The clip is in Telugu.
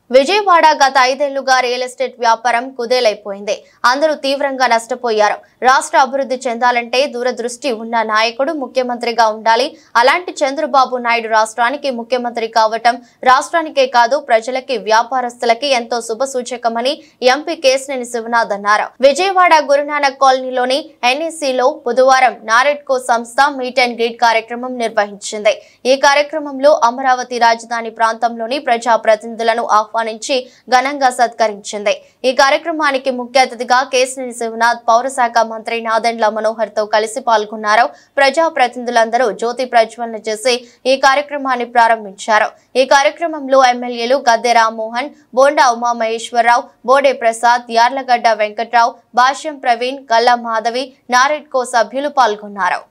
విజయవాడ గత ఐదేళ్లుగా రియల్ ఎస్టేట్ వ్యాపారం కుదేలైపోయింది అందరూ తీవ్రంగా నష్టపోయారు రాష్ట్ర అభివృద్ధి చెందాలంటే దూరదృష్టి ఉన్న నాయకుడు ముఖ్యమంత్రిగా ఉండాలి అలాంటి చంద్రబాబు నాయుడు రాష్ట్రానికి ముఖ్యమంత్రి కావటం రాష్ట్రానికే కాదు ప్రజలకి వ్యాపారస్తులకి ఎంతో శుభసూచకమని ఎంపీ కేసినేని శివనాథ్ అన్నారు విజయవాడ గురునానక్ కాలనీలోని ఎన్ఈసిలో బుధవారం నారెడ్కో సంస్థ మీట్ అండ్ గ్రీట్ కార్యక్రమం నిర్వహించింది ఈ కార్యక్రమంలో అమరావతి రాజధాని ప్రాంతంలోని ప్రజా ప్రతినిధులను ఆహ్వానించి ఘనంగా సత్కరించింది ఈ కార్యక్రమానికి ముఖ్య అతిథిగా కేసినేని శివనాథ్ పౌరశాఖ మంత్రి నాదెండ్ల మనోహర్ తో కలిసి పాల్గొన్నారు ప్రజా ప్రతినిధులందరూ జ్యోతి ప్రజ్వలన చేసి ఈ కార్యక్రమాన్ని ప్రారంభించారు ఈ కార్యక్రమంలో ఎమ్మెల్యేలు గద్దె రామ్మోహన్ బోండా ఉమామహేశ్వరరావు బోడే ప్రసాద్ యార్లగడ్డ వెంకట్రావు భాష్యం ప్రవీణ్ గల్లా మాధవి నారెడ్కో సభ్యులు పాల్గొన్నారు